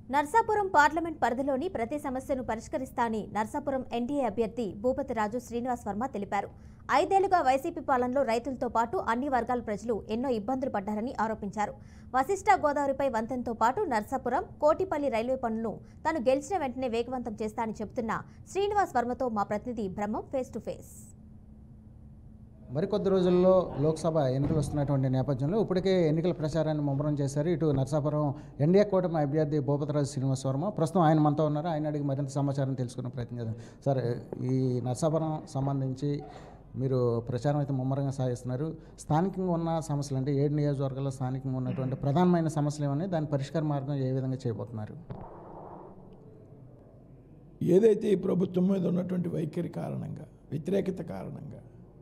Narsapuram parliament పరిధిలోని ప్రతి సమస్యను పరిష్కరిస్తా అని నర్సాపురం ఎన్డీఏ అభ్యర్థి భూపతిరాజు శ్రీనివాస్ వర్మ తెలిపారు ఐదేళ్లుగా వైసీపీ పాలనలో రైతులతో పాటు అన్ని వర్గాల ప్రజలు ఎన్నో ఇబ్బందులు పడ్డారని ఆరోపించారు వశిష్ట గోదావరిపై వంతెనతో పాటు నర్సాపురం కోటిపల్లి రైల్వే పనులను తాను గెలిచిన వెంటనే వేగవంతం చేస్తా అని చెబుతున్న శ్రీనివాస్ వర్మతో మా ప్రతినిధి బ్రహ్మం ఫేస్ టు ఫేస్ మరికొద్ది రోజుల్లో లోక్సభ ఎన్నికలు వస్తున్నటువంటి నేపథ్యంలో ఇప్పటికే ఎన్నికల ప్రచారాన్ని ముమ్మరం చేశారు ఇటు నర్సాపురం ఎన్డీఏ కూటమి అభ్యర్థి భూపతిరాజు శ్రీనివాస్ వర్మ ప్రస్తుతం ఆయన మనతో ఉన్నారు ఆయన అడిగి మరింత సమాచారం తెలుసుకునే ప్రయత్నం చేద్దాం సార్ ఈ నర్సాపురం సంబంధించి మీరు ప్రచారం అయితే ముమ్మరంగా సాగిస్తున్నారు స్థానికంగా ఉన్న సమస్యలు అంటే ఏడు నియోజకవర్గాల్లో స్థానికంగా ఉన్నటువంటి ప్రధానమైన సమస్యలు ఏమని దాని పరిష్కార మార్గం ఏ విధంగా చేయబోతున్నారు ఏదైతే ఈ ప్రభుత్వం మీద ఉన్నటువంటి వైఖరి కారణంగా వ్యతిరేకత కారణంగా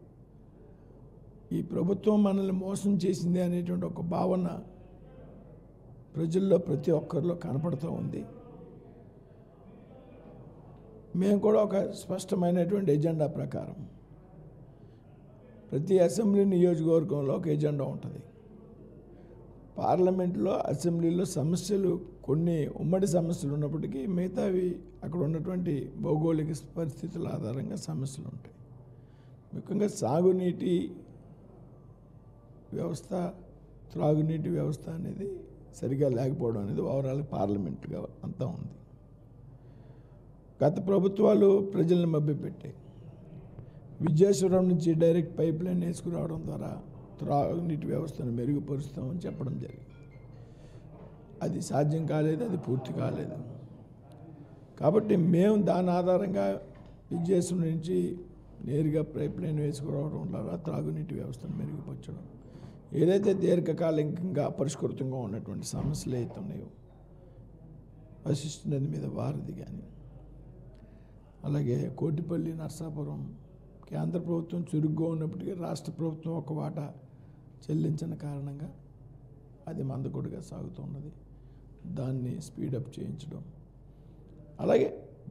ఈ ప్రభుత్వం మనల్ని మోసం చేసింది అనేటువంటి ఒక భావన ప్రజల్లో ప్రతి ఒక్కరిలో కనపడుతూ ఉంది మేము కూడా ఒక స్పష్టమైనటువంటి ఎజెండా ప్రకారం ప్రతి అసెంబ్లీ నియోజకవర్గంలో ఒక ఎజెండా ఉంటుంది పార్లమెంట్లో అసెంబ్లీలో సమస్యలు కొన్ని ఉమ్మడి సమస్యలు ఉన్నప్పటికీ మిగతావి అక్కడ ఉన్నటువంటి భౌగోళిక పరిస్థితుల ఆధారంగా సమస్యలు ఉంటాయి ముఖ్యంగా సాగునీటి వ్యవస్థ త్రాగునీటి వ్యవస్థ అనేది సరిగా లేకపోవడం అనేది ఓవరాల్ పార్లమెంట్గా అంతా ఉంది గత ప్రభుత్వాలు ప్రజల్ని మభ్యపెట్టాయి విద్యాసురం నుంచి డైరెక్ట్ పైప్ లైన్ వేసుకురావడం ద్వారా త్రాగునీటి వ్యవస్థను మెరుగుపరుస్తామని చెప్పడం జరిగింది అది సాధ్యం కాలేదు అది పూర్తి కాలేదు కాబట్టి మేము దాని ఆధారంగా విద్యాసురం నుంచి నేరుగా పైప్ లైన్ వేసుకురావడం ద్వారా త్రాగునీటి వ్యవస్థను మెరుగుపరచడం ఏదైతే దీర్ఘకాలికంగా అపరిష్కృతంగా ఉన్నటువంటి సమస్యలు అయితే ఉన్నాయో వశిష్ఠ నది మీద వారధి కానీ అలాగే కోటిపల్లి నర్సాపురం కేంద్ర ప్రభుత్వం చురుగ్గా ఉన్నప్పటికీ రాష్ట్ర ప్రభుత్వం ఒక వాటా చెల్లించిన కారణంగా అది మందకొడిగా సాగుతున్నది దాన్ని స్పీడప్ చేయించడం అలాగే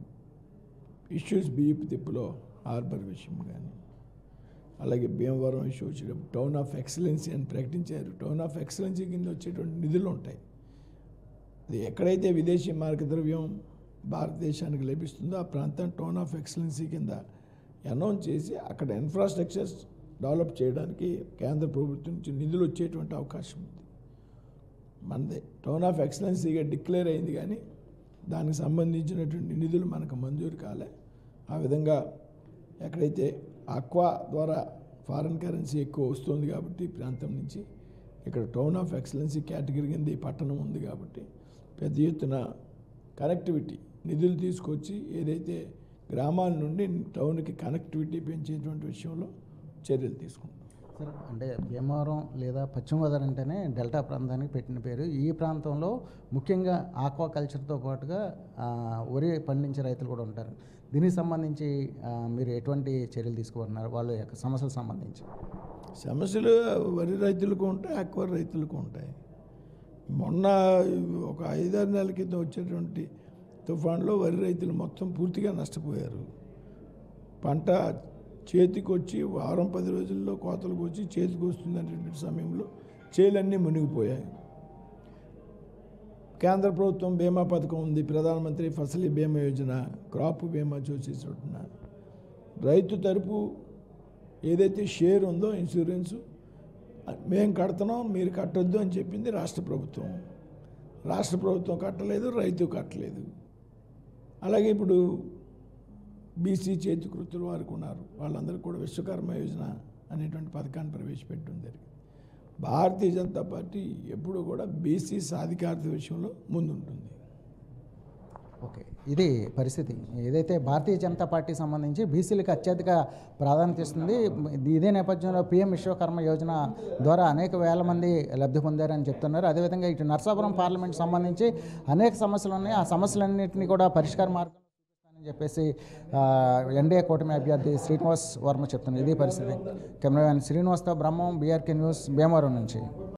ఇష్యూస్ బియ్యపు తిప్పులో హార్బర్ విషయం కానీ అలాగే భీమవరం ఇష్యూ వచ్చేటప్పుడు టౌన్ ఆఫ్ ఎక్సలెన్సీ అని ప్రకటించారు టౌన్ ఆఫ్ ఎక్సలెన్సీ కింద వచ్చేటువంటి నిధులు ఉంటాయి అది ఎక్కడైతే విదేశీ మార్గద్రవ్యం భారతదేశానికి లభిస్తుందో ఆ ప్రాంతం టౌన్ ఆఫ్ ఎక్సలెన్సీ కింద అనౌన్స్ చేసి అక్కడ ఇన్ఫ్రాస్ట్రక్చర్స్ డెవలప్ చేయడానికి కేంద్ర ప్రభుత్వం నుంచి నిధులు వచ్చేటువంటి అవకాశం ఉంది మనదే టౌన్ ఆఫ్ ఎక్సలెన్సీగా డిక్లేర్ అయింది కానీ దానికి సంబంధించినటువంటి నిధులు మనకు మంజూరు కాలే ఆ విధంగా ఎక్కడైతే అక్వా ద్వారా ఫారిన్ కరెన్సీ ఎక్కువ వస్తుంది కాబట్టి ఈ ప్రాంతం నుంచి ఇక్కడ టౌన్ ఆఫ్ ఎక్సలెన్సీ కేటగిరీ కింద ఈ పట్టణం ఉంది కాబట్టి పెద్ద ఎత్తున కనెక్టివిటీ నిధులు తీసుకొచ్చి ఏదైతే గ్రామాల నుండి టౌన్కి కనెక్టివిటీ పెంచేటువంటి విషయంలో చర్యలు తీసుకుంటాం సార్ అంటే భీమవరం లేదా పశ్చిమ గోదావరి అంటేనే డెల్టా ప్రాంతానికి పెట్టిన పేరు ఈ ప్రాంతంలో ముఖ్యంగా ఆక్వా కల్చర్తో పాటుగా ఆ, వరి పండించే రైతులు కూడా ఉంటారు దీనికి సంబంధించి ఆ, మీరు ఎటువంటి చర్యలు తీసుకుంటున్నారు వాళ్ళ యొక్క సమస్యలకు సంబంధించి సమస్యలు వరి రైతులకు ఉంటాయి అక్వర్ రైతులకు ఉంటాయి మొన్న ఒక ఐదారు నెలల క్రితం వచ్చేటువంటి తుఫాన్లో వరి రైతులు మొత్తం పూర్తిగా నష్టపోయారు పంట చేతికి వచ్చి వారం పది రోజుల్లో కోతలకు వచ్చి చేతికి వస్తుంది అనేటువంటి సమయంలో చేలన్నీ మునిగిపోయాయి కేంద్ర ప్రభుత్వం బీమా పథకం ఉంది ప్రధానమంత్రి ఫసలి బీమా యోజన క్రాప్ బీమా చూసేసుకుంటున్న రైతు తరపు ఏదైతే షేర్ ఉందో ఇన్సూరెన్సు మేము కడుతున్నాం మీరు కట్టొద్దు అని చెప్పింది రాష్ట్ర ప్రభుత్వం రాష్ట్ర ప్రభుత్వం కట్టలేదు రైతు కట్టలేదు అలాగే ఇప్పుడు బీసీ చేతి కృతులు వారికి ఉన్నారు వాళ్ళందరికీ కూడా విశ్వకర్మ యోజన అనేటువంటి పథకాన్ని ప్రవేశపెట్టడం జరిగింది భారతీయ జనతా పార్టీ ఎప్పుడూ కూడా బీసీ సాధికారత విషయంలో ముందుంటుంది ఓకే ఇది పరిస్థితి ఏదైతే భారతీయ జనతా పార్టీ సంబంధించి బీసీలకు అత్యధిక ప్రాధాన్యత ఇస్తుంది ఇదే నేపథ్యంలో పీఎం విశ్వకర్మ యోజన ద్వారా అనేక వేల మంది లబ్ధి పొందారని చెప్తున్నారు అదేవిధంగా ఇటు నర్సాపురం పార్లమెంట్ సంబంధించి అనేక సమస్యలు ఉన్నాయి ఆ సమస్యలన్నింటినీ కూడా పరిష్కార మార్గం చూపిస్తానని చెప్పేసి ఎన్డీఏ కూటమి అభ్యర్థి శ్రీనివాస్ వర్మ చెప్తున్నారు ఇది పరిస్థితి కెమెరామెన్ శ్రీనివాస్తో బ్రహ్మం బీఆర్కే న్యూస్ భీమవరం నుంచి